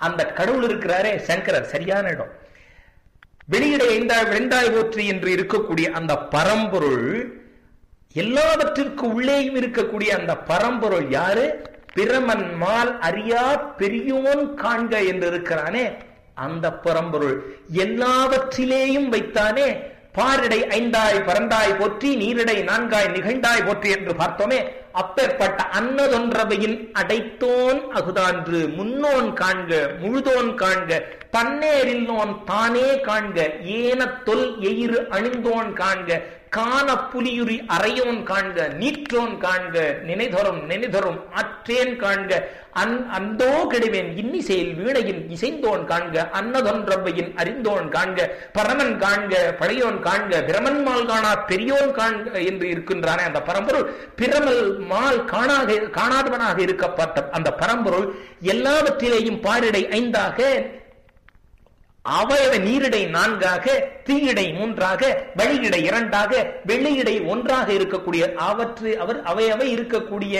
அந்த கடவுள் இருக்கிறாரே சங்கரர் சரியான இடம் வெளியிட ஐந்தாய் வெந்தாய் போற்றி என்று இருக்கக்கூடிய அந்த பரம்பொருள் எல்லாவற்றிற்கு உள்ளேயும் இருக்கக்கூடிய அந்த பரம்பொருள் யாரு பிரமன் மால் அறியா பெரியோன் காண்க என்று இருக்கிறானே அந்த பரம்பொருள் எல்லாவற்றிலேயும் வைத்தானே பாரிடை ஐந்தாய் பரந்தாய் போற்றி நீரிடை நான்காய் நிகழ்ந்தாய் போற்றி என்று பார்த்தோமே அப்பேற்பட்ட அன்னதொன்றவையின் அடைத்தோன் அகுதான்று முன்னோன் காண்க முழுதோன் காண்க தன்னேரில்லோன் தானே காண்க ஏன தொல் எயிறு அணிந்தோன் காண்க காண புலியுரி அறையோன் காண்க நீற்றோன் காண்க நினைதொரும் நினைதொரும் ஆற்றேன் காண்க அன் அந்தோ கெடுவேன் இன்னிசையில் வீணையின் இசைந்தோன் காண்க அன்னதொன்றவையின் அறிந்தோன் காண்க பரமன் காண்க பழையோன் காண்க பிரமன் மால் காணா பெரியோன் காண்க என்று இருக்கின்றானே அந்த பரம்பொருள் பிரமல் மால் காணாக காணாதவனாக இருக்கப்பட்ட அந்த பரம்பொருள் எல்லாவற்றிலேயும் பாரிடை ஐந்தாக அவயவ நீரிடை நான்காக தீயிடை மூன்றாக வழியிடை இரண்டாக வெள்ளியிடை ஒன்றாக இருக்கக்கூடிய அவற்று அவர் அவையவை இருக்கக்கூடிய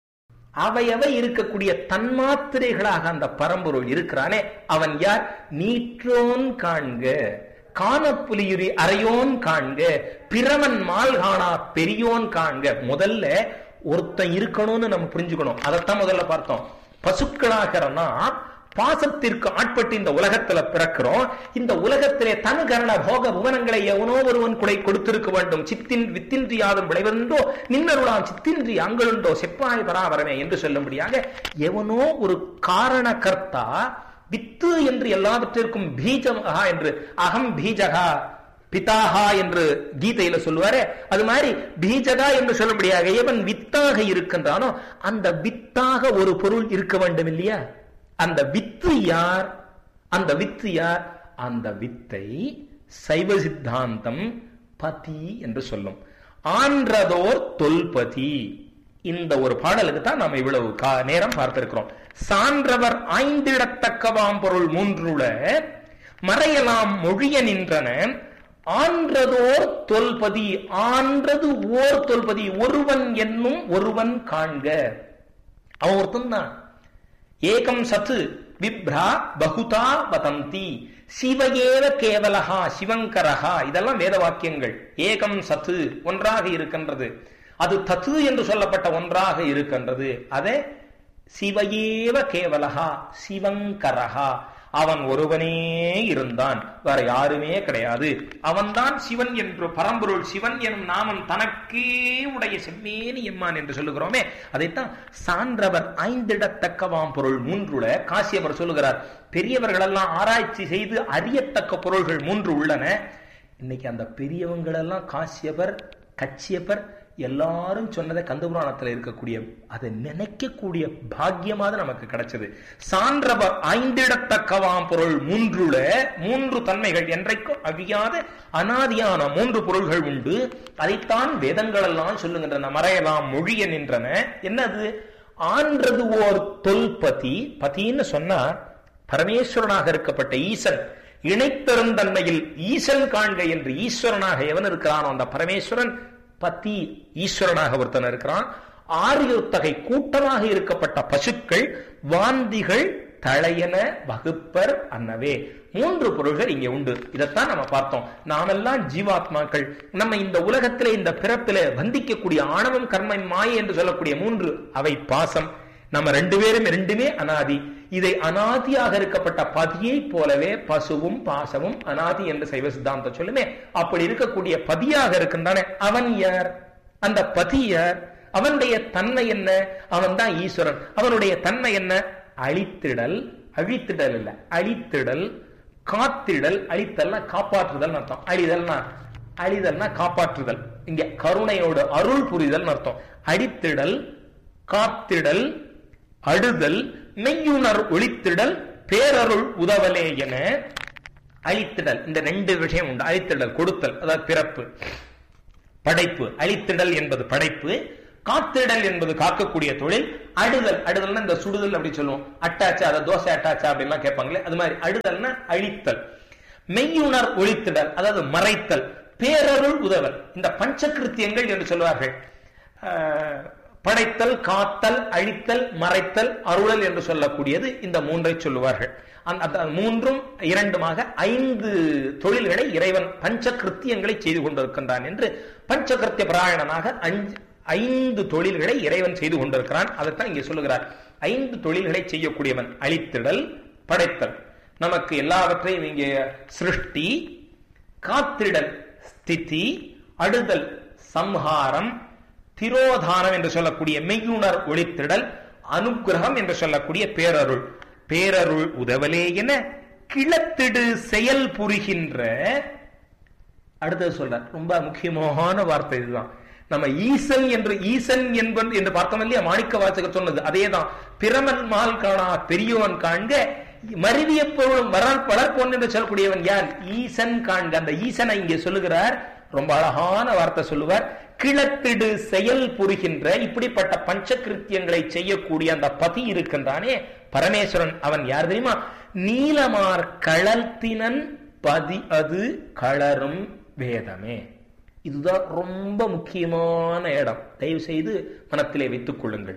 அவையவை இருக்கக்கூடிய தன்மாத்திரைகளாக அந்த பரம்பொருள் இருக்கிறானே அவன் யார் நீற்றோன் காண்க காணப்புலியுரி அறையோன் காண்க பிரமன் மால் காணா பெரியோன் காண்க முதல்ல ஒருத்தன் இருக்கணும்னு நம்ம புரிஞ்சுக்கணும் அதைத்தான் முதல்ல பார்த்தோம் பசுக்களாகிறனா பாசத்திற்கு ஆட்பட்டு இந்த உலகத்துல பிறக்கிறோம் இந்த உலகத்திலே தனுகரண போக புவனங்களை எவனோ ஒருவன் குடை கொடுத்திருக்க வேண்டும் சித்தின் வித்தின்றி யாதும் விளைவென்றோ நின்னருளாம் சித்தின்றி அங்களுண்டோ செப்பாய் பராபரமே என்று சொல்லும்படியாக எவனோ ஒரு காரண கர்த்தா வித்து என்று எல்லாவற்றிற்கும் பீஜமகா என்று அகம் பீஜகா பிதாகா என்று கீதையில சொல்லுவாரு அது மாதிரி பீஜகா என்று சொல்லும்படியாக எவன் வித்தாக இருக்கின்றானோ அந்த வித்தாக ஒரு பொருள் இருக்க வேண்டும் இல்லையா அந்த வித்து யார் அந்த வித்து யார் அந்த வித்தை சைவ சித்தாந்தம் பதி என்று சொல்லும் ஆன்றதோர் தொல்பதி இந்த ஒரு பாடலுக்கு தான் நாம் இவ்வளவு நேரம் பார்த்திருக்கிறோம் சான்றவர் ஆய்ந்திடத்தக்கவாம் பொருள் மூன்றுல மறையலாம் மொழிய நின்றன ஆன்றதோர் தொல்பதி ஆன்றது ஓர் தொல்பதி ஒருவன் என்னும் ஒருவன் காண்க அவன் ஒருத்தன் தான் ஏகம் சத்து விப்ரா பகுதா வதந்தி சிவகேவ கேவலஹா சிவங்கரஹா இதெல்லாம் வேத வாக்கியங்கள் ஏகம் சத்து ஒன்றாக இருக்கின்றது அது தத்து என்று சொல்லப்பட்ட ஒன்றாக இருக்கின்றது அதே சிவயேவ கேவலஹா சிவங்கரஹா அவன் ஒருவனே இருந்தான் வேற யாருமே கிடையாது அவன்தான் சிவன் என்று பரம்பொருள் சிவன் எனும் நாமம் தனக்கே உடைய செம்மேனி எம்மான் என்று சொல்லுகிறோமே அதைத்தான் சான்றவர் ஐந்திடத்தக்கவாம் பொருள் மூன்றுல காசியவர் சொல்லுகிறார் பெரியவர்கள் எல்லாம் ஆராய்ச்சி செய்து அறியத்தக்க பொருள்கள் மூன்று உள்ளன இன்னைக்கு அந்த பெரியவங்கள் எல்லாம் காசியவர் கச்சியப்பர் எல்லாரும் சொன்னதை கந்தபுராணத்தில் இருக்கக்கூடிய அதை நினைக்கக்கூடிய பாக்கியமாக நமக்கு கிடைச்சது சான்றவர் ஐந்திடத்தக்கவாம் பொருள் மூன்றுல மூன்று தன்மைகள் என்றைக்கும் அழியாத அனாதியான மூன்று பொருள்கள் உண்டு அதைத்தான் வேதங்கள் எல்லாம் சொல்லுகின்றன மறையலாம் மொழிய நின்றன என்னது ஆன்றது ஓர் தொல்பதி பதின்னு சொன்னா பரமேஸ்வரனாக இருக்கப்பட்ட ஈசன் இணைத்தருந்தன்மையில் ஈசன் காண்க என்று ஈஸ்வரனாக எவன் இருக்கிறானோ அந்த பரமேஸ்வரன் பத்தி ஈஸ்வரனாக ஒருத்தன் இருக்கிறான் ஆரியோத்தகை கூட்டமாக இருக்கப்பட்ட பசுக்கள் வாந்திகள் தழையன வகுப்பர் அன்னவே மூன்று பொருள்கள் இங்கே உண்டு இதைத்தான் நம்ம பார்த்தோம் நாமெல்லாம் ஜீவாத்மாக்கள் நம்ம இந்த உலகத்திலே இந்த பிறப்பில வந்திக்கக்கூடிய ஆணவம் கர்மன் மாயை என்று சொல்லக்கூடிய மூன்று அவை பாசம் நம்ம ரெண்டு பேரும் ரெண்டுமே அனாதி இதை அனாதியாக இருக்கப்பட்ட பதியை போலவே பசுவும் பாசமும் அனாதி என்று சைவ சித்தாந்தம் சொல்லுமே அப்படி இருக்கக்கூடிய பதியாக இருக்கின்றானே அவன் யார் அந்த பதி யார் அவனுடைய தன்மை என்ன அவன் தான் ஈஸ்வரன் அவனுடைய தன்மை என்ன அழித்திடல் அழித்திடல் இல்ல அழித்திடல் காத்திடல் அழித்தல்னா காப்பாற்றுதல் அர்த்தம் அழிதல்னா அழிதல்னா காப்பாற்றுதல் இங்க கருணையோடு அருள் புரிதல் அர்த்தம் அடித்திடல் காத்திடல் அடுதல் மெய்யுணர் ஒளித்திடல் பேரருள் உதவலே என அழித்திடல் இந்த ரெண்டு விஷயம் உண்டு அழித்திடல் கொடுத்தல் அதாவது பிறப்பு படைப்பு அழித்திடல் என்பது படைப்பு காத்திடல் என்பது காக்கக்கூடிய தொழில் அடுதல் அடுதல்னா இந்த சுடுதல் அப்படி சொல்லுவோம் அட்டாச்சா அதை தோசை அட்டாச்சா அப்படின்லாம் கேட்பாங்களே அது மாதிரி அடுதல்னா அழித்தல் மெய்யுணர் ஒழித்திடல் அதாவது மறைத்தல் பேரருள் உதவல் இந்த பஞ்சகிருத்தியங்கள் என்று சொல்வார்கள் படைத்தல் காத்தல் அழித்தல் மறைத்தல் அருளல் என்று சொல்லக்கூடியது இந்த மூன்றை சொல்லுவார்கள் அந்த மூன்றும் இரண்டுமாக ஐந்து தொழில்களை இறைவன் பஞ்ச கிருத்தியங்களை செய்து கொண்டிருக்கின்றான் என்று பஞ்சகிருத்திய பராயணனாக அஞ்சு ஐந்து தொழில்களை இறைவன் செய்து கொண்டிருக்கிறான் அதைத்தான் இங்கே சொல்லுகிறார் ஐந்து தொழில்களை செய்யக்கூடியவன் அழித்திடல் படைத்தல் நமக்கு எல்லாவற்றையும் இங்கே சிருஷ்டி காத்திடல் ஸ்திதி அடுதல் சம்ஹாரம் திரோதானம் என்று சொல்லக்கூடிய மெய்யுணர் ஒளித்திடல் அனுகிரகம் என்று சொல்லக்கூடிய பேரருள் பேரருள் உதவலே என கிளத்திடு செயல் புரிகின்ற அடுத்தது சொல்ற ரொம்ப முக்கியமான வார்த்தை இதுதான் நம்ம ஈசன் என்று ஈசன் என்பன் என்று பார்த்தோம் இல்லையா மாணிக்க வாசகர் சொன்னது அதேதான் பிரமன் மால் காணா பெரியோன் காண்க மருவிய பொருளும் வரால் வளர்ப்போன் என்று சொல்லக்கூடியவன் யார் ஈசன் காண்க அந்த ஈசனை இங்கே சொல்லுகிறார் ரொம்ப அழகான வார்த்தை சொல்லுவார் கிளத்திடு செயல் புரிகின்ற இப்படிப்பட்ட பஞ்சகிருத்தியங்களை செய்யக்கூடிய அந்த பதி இருக்கின்றானே பரமேஸ்வரன் அவன் யார் தெரியுமா நீலமார் களத்தினன் பதி அது களரும் வேதமே இதுதான் ரொம்ப முக்கியமான இடம் தயவு செய்து மனத்திலே வைத்துக் கொள்ளுங்கள்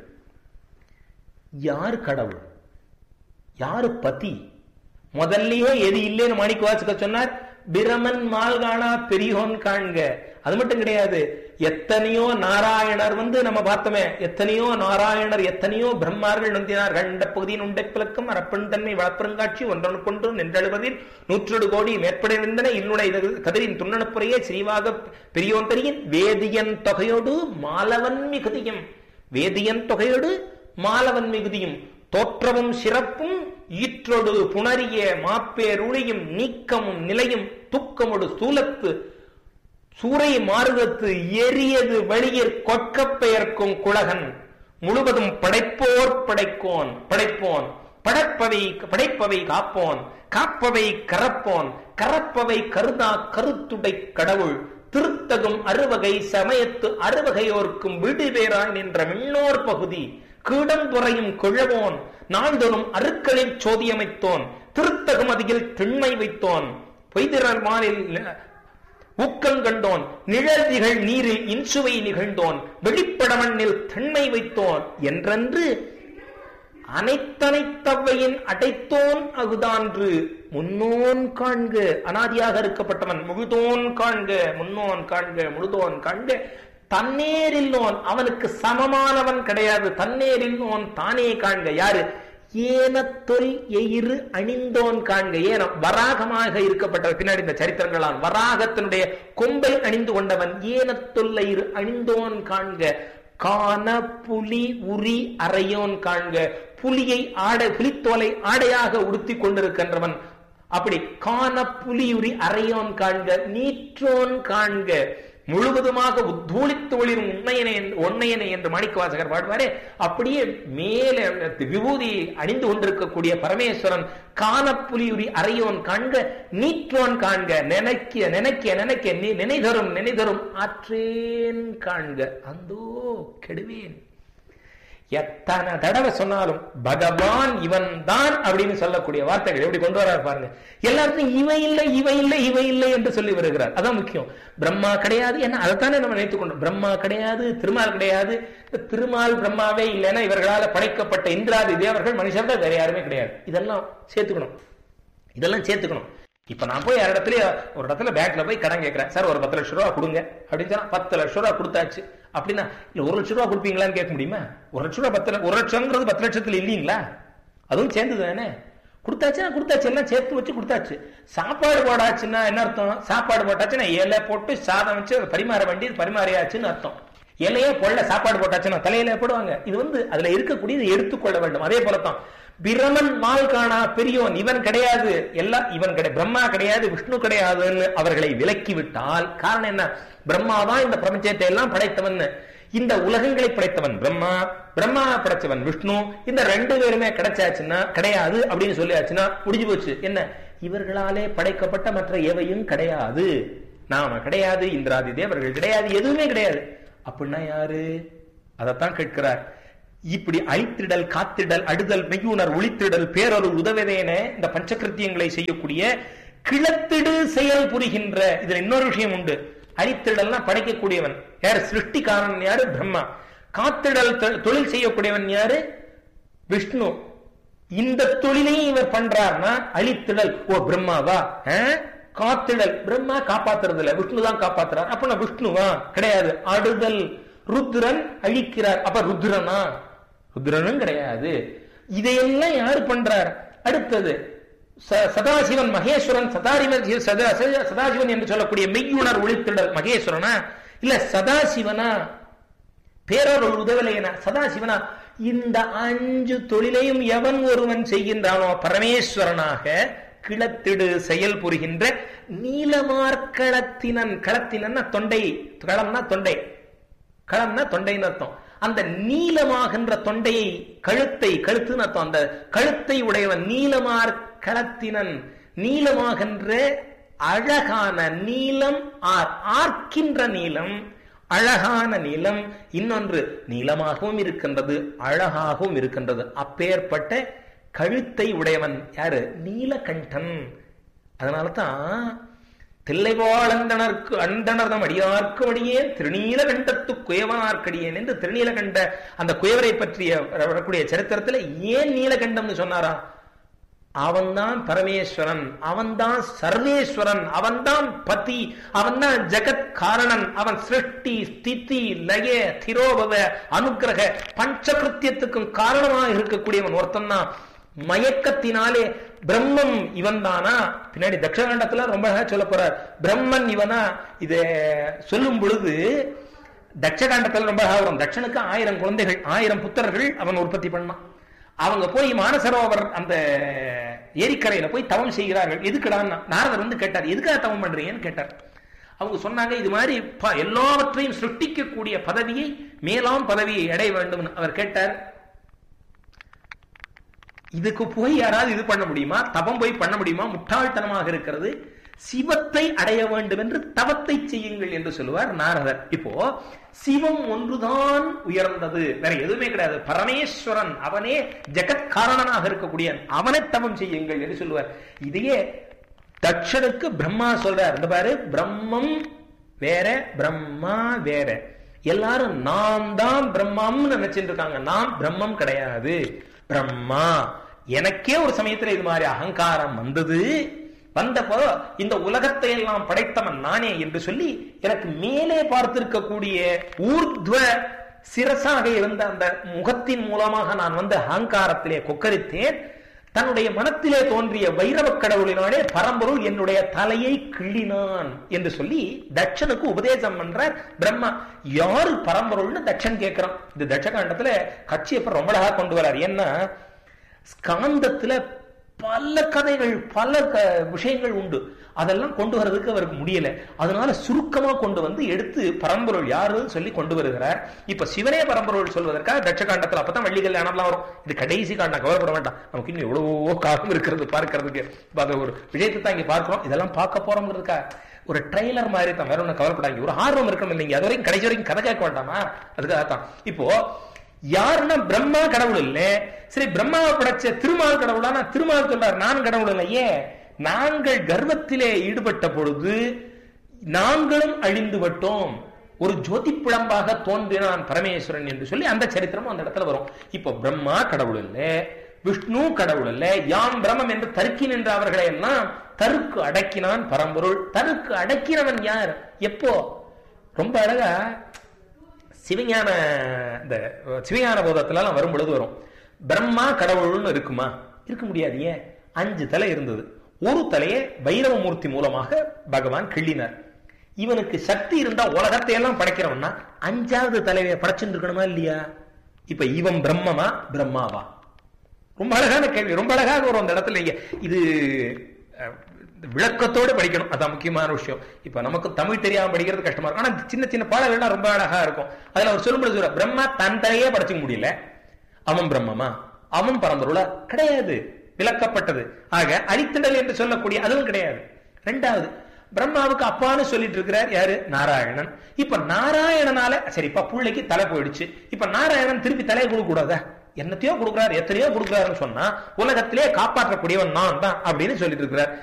யார் கடவுள் யாரு பதி முதல்லயே எது இல்லைன்னு மாணிக்க வாசக சொன்னார் பிரமன் மால்கானா பெரியோன் காண்க அது மட்டும் கிடையாது எத்தனையோ நாராயணர் வந்து நம்ம பார்த்தோமே எத்தனையோ நாராயணர் எத்தனையோ பிரம்மார்கள் நந்தினார் கண்ட பகுதியின் உண்டை பிளக்கம் அரப்பன் தன்மை வளப்பெருங்காட்சி ஒன்றொன்று கொண்டு நின்றழுவதில் நூற்றொடு கோடி மேற்பட நின்றன இன்னுடைய கதிரின் துண்ணனுப்புறையே ஸ்ரீவாக பெரியோன் தெரியின் வேதியன் தொகையோடு மாலவன் மிகுதியும் வேதியன் தொகையோடு மாலவன் மிகுதியும் தோற்றமும் சிறப்பும் ஈற்றொடு புணரிய மாப்பேருளியும் நீக்கமும் நிலையும் துக்கமொடு சூலத்து சூறை மாறுதத்து எரியது வழியிற் கொட்க பெயர்க்கும் குலகன் முழுவதும் படைப்போர் படைக்கோன் படைப்போன் படைப்பவை படைப்பவை காப்போன் காப்பவை கரப்போன் கரப்பவை கருதா கருத்துடை கடவுள் திருத்தகும் அறுவகை சமயத்து அறுவகையோர்க்கும் விடுவேராய் நின்ற மின்னோர் பகுதி கீடம்புறையும் கிழவோன் நாள்தோறும் அருக்களில் சோதியமைத்தோன் திருத்தகும் அதில் திண்மை வைத்தோன் பொய்திரர் மாலில் ஊக்கங்கண்டோன் நிழல்திகள் நீரில் இன்சுவை நிகழ்ந்தோன் வெளிப்படமண்ணில் திண்மை வைத்தோன் என்றென்று அனைத்தனைத்தவையின் அடைத்தோன் அகுதான்று முன்னோன் காண்க அனாதியாக இருக்கப்பட்டவன் முழுதோன் காண்க முன்னோன் காண்க முழுதோன் காண்க தன்னேரில்லோன் அவனுக்கு சமமானவன் கிடையாது தன்னேரில்லோன் தானே காண்க யாரு ஏனத்தொல் எயிறு அணிந்தோன் காண்க ஏனம் வராகமாக இருக்கப்பட்ட பின்னாடி இந்த சரித்திரங்களால் வராகத்தினுடைய கொம்பை அணிந்து கொண்டவன் ஏனத்தொல்லையிரு அணிந்தோன் காண்க காண புலி உரி அறையோன் காண்க புலியை ஆடை புலித்தோலை ஆடையாக உடுத்தி கொண்டிருக்கின்றவன் அப்படி காண புலியுரி அறையோன் காண்க நீற்றோன் காண்க முழுவதுமாக உத்தூளித்து ஒளிரும் உண்மையனை ஒன்னையனை என்று மாணிக்கவாசகர் பாடுவாரே அப்படியே மேலே விபூதி அணிந்து கொண்டிருக்கக்கூடிய பரமேஸ்வரன் காணப்புலியுரி அறையோன் காண்க நீற்றோன் காண்க நினைக்க நினைக்க நினைக்க நினைதரும் நினைதரும் ஆற்றேன் காண்க அந்தோ கெடுவேன் எத்தனை தடவை சொன்னாலும் பகவான் இவன் தான் அப்படின்னு சொல்லக்கூடிய வார்த்தைகள் எப்படி கொண்டு வராரு பாருங்க எல்லாருக்கும் இவன் இல்லை இவன் இல்லை இவன் இல்லை என்று சொல்லி வருகிறார் அதான் முக்கியம் பிரம்மா கிடையாது என்ன அதைத்தானே நம்ம நினைத்துக் கொண்டோம் பிரம்மா கிடையாது திருமால் கிடையாது திருமால் பிரம்மாவே இல்லைன்னா இவர்களால் படைக்கப்பட்ட இந்திராதி தேவர்கள் மனுஷர்கள் வேற யாருமே கிடையாது இதெல்லாம் சேர்த்துக்கணும் இதெல்லாம் சேர்த்துக்கணும் இப்ப நான் போய் யார் இடத்துல ஒரு இடத்துல பேங்க்ல போய் கடன் கேட்கிறேன் சார் ஒரு பத்து லட்சம் ரூபா கொடுங்க அப்படின்னு சொன்னா பத்து லட்சம் ரூபா கொடுத்தாச்சு அப்படின்னா இல்ல ஒரு லட்சம் ரூபா கொடுப்பீங்களான்னு கேட்க முடியுமா ஒரு லட்சம் ரூபா பத்து ஒரு லட்சம்ங்கிறது பத்து லட்சத்துல இல்லீங்களா அதுவும் சேர்ந்தது தானே கொடுத்தாச்சுன்னா கொடுத்தாச்சு எல்லாம் சேர்த்து வச்சு கொடுத்தாச்சு சாப்பாடு போடாச்சுன்னா என்ன அர்த்தம் சாப்பாடு போட்டாச்சுன்னா இலை போட்டு சாதம் வச்சு பரிமாற வேண்டியது பரிமாறியாச்சுன்னு அர்த்தம் இலையே பொள்ள சாப்பாடு போட்டாச்சுன்னா தலையில போடுவாங்க இது வந்து அதுல இருக்கக்கூடியது எடுத்துக்கொள்ள வேண்டும் அதே போலத்தான் பிரமன் மால் காணா பெரியோன் இவன் கிடையாது எல்லாம் இவன் கிடையாது பிரம்மா கிடையாது விஷ்ணு கிடையாதுன்னு அவர்களை விலக்கி விட்டால் காரணம் என்ன பிரம்மா தான் இந்த பிரபஞ்சத்தை எல்லாம் படைத்தவன் இந்த உலகங்களை படைத்தவன் பிரம்மா பிரம்மா படைச்சவன் விஷ்ணு இந்த ரெண்டு பேருமே கிடைச்சாச்சுன்னா கிடையாது அப்படின்னு சொல்லியாச்சுன்னா முடிஞ்சு போச்சு என்ன இவர்களாலே படைக்கப்பட்ட மற்ற எவையும் கிடையாது நாம கிடையாது இந்திராதி தேவர்கள் கிடையாது எதுவுமே கிடையாது அப்படின்னா யாரு அதைத்தான் கேட்கிறார் இப்படி அழித்திடல் காத்திடல் அடுதல் மெய்யுணர் ஒளித்திடல் பேரொருள் உதவதேன இந்த பஞ்சகிருத்தியங்களை செய்யக்கூடிய கிளத்திடு செயல் புரிகின்ற இதுல இன்னொரு விஷயம் உண்டு அழித்திடல்னா படைக்கக்கூடியவன் யார் சிருஷ்டிக்காரன் யாரு பிரம்மா காத்திடல் தொ- தொழில் செய்யக்கூடியவன் யாரு விஷ்ணு இந்த தொழிலையும் இவர் பண்றார்னா அழித்திடல் ஓ பிரம்மாவா ஆ? காத்திடல் பிரம்மா காப்பாத்துறது இல்ல விஷ்ணு தான் காப்பாத்துறார் அப்ப நான் விஷ்ணுவா கிடையாது அடுதல் ருத்ரன் அழிக்கிறார் அப்ப ருத்ரனா ருத்ரனும் கிடையாது இதையெல்லாம் யாரு பண்றார் அடுத்தது ச- சதாசிவன் மகேஸ்வரன் சதாரிவன் சதா- சதா- சதாசிவன் என்று சொல்லக்கூடிய மெய்யுணர் ஒளித்திடல் மகேஸ்வரனா இல்ல சதாசிவனா பேரருள் உதவலையன சதாசிவனா இந்த அஞ்சு தொழிலையும் எவன் ஒருவன் செய்கின்றானோ பரமேஸ்வரனாக கிளத்திடு செயல் புரிகின்ற நீலமார்க்களத்தினன் களத்தினன்னா தொண்டை களம்னா தொண்டை களம்னா தொண்டைன்னு அர்த்தம் அந்த நீலமாகின்ற தொண்டையை கழுத்தை கழுத்துன்னு அர்த்தம் அந்த கழுத்தை உடையவன் நீலமார் களத்தினன் நீலமாகின்ற அழகான நீலம் ஆர் ஆர்க்கின்ற நீலம் அழகான நீலம் இன்னொன்று நீளமாகவும் இருக்கின்றது அழகாகவும் இருக்கின்றது அப்பேற்பட்ட கழுத்தை உடையவன் யாரு நீலகண்டன் அதனால தான் தில்லைவாழ் அந்தனர்க்கு அந்தனர்தம் அடியார்க்கும் அடியேன் திருநீலகண்டத்து குயவனார்க்கடியேன் என்று திருநீலகண்ட அந்த குயவரை பற்றிய வரக்கூடிய சரித்திரத்துல ஏன் நீலகண்டம்னு சொன்னாரா அவன்தான் பரமேஸ்வரன் அவன்தான் சர்வேஸ்வரன் அவன்தான் பதி அவன்தான் ஜெகத் காரணன் அவன் சிருஷ்டி ஸ்திதி லய திரோபவ அனுக்கிரக பஞ்சகிருத்தியத்துக்கும் காரணமாக இருக்கக்கூடியவன் ஒருத்தன் தான் மயக்கத்தினாலே பிரம்மம் இவன் தானா பின்னாடி தட்சகண்டத்துல ரொம்ப அழகா சொல்ல போறார் பிரம்மன் இவனா இத சொல்லும் பொழுது தட்சகாண்டத்துல ரொம்ப அழகா வரும் தட்சனுக்கு ஆயிரம் குழந்தைகள் ஆயிரம் புத்தர்கள் அவன் உற்பத்தி பண்ணான் அவங்க போய் மானசரோவர் அந்த ஏரிக்கரையில போய் தவம் செய்கிறார்கள் எதுக்குடான்னா நாரதர் வந்து கேட்டார் எதுக்காக தவம் பண்றீங்கன்னு கேட்டார் அவங்க சொன்னாங்க இது மாதிரி ப- எல்லாவற்றையும் சிருஷ்டிக்கக்கூடிய பதவியை மேலாம் பதவியை அடைய வேண்டும் அவர் கேட்டார் இதுக்கு போய் யாராவது இது பண்ண முடியுமா தவம் போய் பண்ண முடியுமா முட்டாள்தனமாக இருக்கிறது சிவத்தை அடைய வேண்டும் என்று தவத்தை செய்யுங்கள் என்று சொல்லுவார் நாரதர் இப்போ சிவம் ஒன்றுதான் உயர்ந்தது வேற எதுவுமே கிடையாது பரமேஸ்வரன் அவனே ஜெகத் காரணனாக இருக்கக்கூடிய அவனை தவம் செய்யுங்கள் என்று சொல்லுவார் இதையே தட்சனுக்கு பிரம்மா சொல்றார் இந்த பாரு பிரம்மம் வேற பிரம்மா வேற எல்லாரும் நான் தான் பிரம்மம்னு நினைச்சிட்டு இருக்காங்க நான் பிரம்மம் கிடையாது பிரம்மா எனக்கே ஒரு சமயத்துல இது மாதிரி அகங்காரம் வந்தது வந்தப்போ இந்த உலகத்தை எல்லாம் படைத்தவன் நானே என்று சொல்லி எனக்கு மேலே பார்த்திருக்கக்கூடிய ஊர்த்வ சிரசாக இருந்த அந்த முகத்தின் மூலமாக நான் வந்து அகங்காரத்திலே கொக்கரித்தேன் தன்னுடைய மனத்திலே தோன்றிய வைரவ கடவுளினாலே பரம்பொருள் என்னுடைய தலையை கிள்ளினான் என்று சொல்லி தட்சனுக்கு உபதேசம் பண்றார் பிரம்மா யாரு பரம்பொருள்னு தட்சன் கேட்கிறான் இது தட்சகாண்டத்துல கட்சியப்ப ரொம்ப அழகா கொண்டு வரார் ஏன்னா ஸ்காந்தத்துல பல கதைகள் பல க- விஷயங்கள் உண்டு அதெல்லாம் கொண்டு வர்றதுக்கு அவருக்கு முடியல அதனால சுருக்கமா கொண்டு வந்து எடுத்து பரம்பொருள் யாருன்னு சொல்லி கொண்டு வருகிறார் இப்ப சிவனே பரம்பொருள் சொல்வதற்காக தட்சகாண்டத்துல அப்பதான் வள்ளி கல்யாணம்லாம் வரும் இது கடைசி காண்டம் கவலைப்பட வேண்டாம் நமக்கு இன்னும் எவ்வளவோ காலம் இருக்கிறது பார்க்கறதுக்கு இப்ப அது ஒரு விஷயத்தை தான் இங்க பார்க்கிறோம் இதெல்லாம் பார்க்க போறோங்கிறதுக்கா ஒரு ட்ரெய்லர் மாதிரி தான் வேற ஒண்ணு கவலைப்படாங்க ஒரு ஆர்வம் இருக்கணும் இல்லைங்க அது வரைக்கும் கடைசி வரைக்கும் கதை கேட்க வேண்டாமா அதுக்காக தான் இப்போ யாருன்னா பிரம்மா கடவுள் இல்ல சரி பிரம்மாவை படைச்ச திருமால் கடவுளானா திருமால் சொல்றார் நான் கடவுள் இல்லையே நாங்கள் கர்வத்திலே ஈடுபட்ட பொழுது நாங்களும் அழிந்து விட்டோம் ஒரு ஜோதி பிழம்பாக தோன்றினான் பரமேஸ்வரன் என்று சொல்லி அந்த சரித்திரமும் அந்த இடத்துல வரும் இப்போ பிரம்மா கடவுள் இல்ல விஷ்ணு கடவுள் இல்ல யாம் பிரம்மம் என்று தருக்கி நின்ற அவர்களை எல்லாம் தருக்கு அடக்கினான் பரம்பொருள் தருக்கு அடக்கினவன் யார் எப்போ ரொம்ப அழகா சிவஞான இந்த சிவஞான போதத்துல எல்லாம் வரும் பொழுது வரும் பிரம்மா கடவுள்னு இருக்குமா இருக்க முடியாது ஏன் அஞ்சு தலை இருந்தது ஒரு தலையை பைரவமூர்த்தி மூலமாக பகவான் கிள்ளினார் இவனுக்கு சக்தி இருந்தா உலகத்தை எல்லாம் படைக்கிறவன்னா அஞ்சாவது தலையை படைச்சுட்டு இருக்கணுமா இல்லையா இப்ப இவன் பிரம்மமா பிரம்மாவா ரொம்ப அழகான கேள்வி ரொம்ப அழகாக வரும் அந்த இடத்துல இங்க இது அஹ், விளக்கத்தோடு படிக்கணும் அதான் முக்கியமான விஷயம் இப்ப நமக்கு தமிழ் தெரியாம படிக்கிறது கஷ்டமா இருக்கும் ஆனா சின்ன சின்ன பாடல்கள்லாம் ரொம்ப அழகா இருக்கும் அதுல அவர் சொல்லும்போது சொல்ற பிரம்மா தன் தலையே படைச்சுக்க முடியல அவன் பிரம்மமா அவன் பரம்பொருளா கிடையாது விளக்கப்பட்டது ஆக அழித்திடல் என்று சொல்லக்கூடிய அதுவும் கிடையாது ரெண்டாவது பிரம்மாவுக்கு அப்பான்னு சொல்லிட்டு இருக்கிறார் யாரு நாராயணன் இப்ப நாராயணனால சரிப்பா பிள்ளைக்கு தலை போயிடுச்சு இப்ப நாராயணன் திருப்பி தலையை கொடுக்க கூடாதா என்னத்தையோ கொடுக்குறாரு எத்தனையோ கொடுக்குறாருன்னு சொன்னா உலகத்திலே காப்பாற்றக்கூடியவன் நான் தான் அப்படின்னு சொல்லிட்டு இருக்கிறார்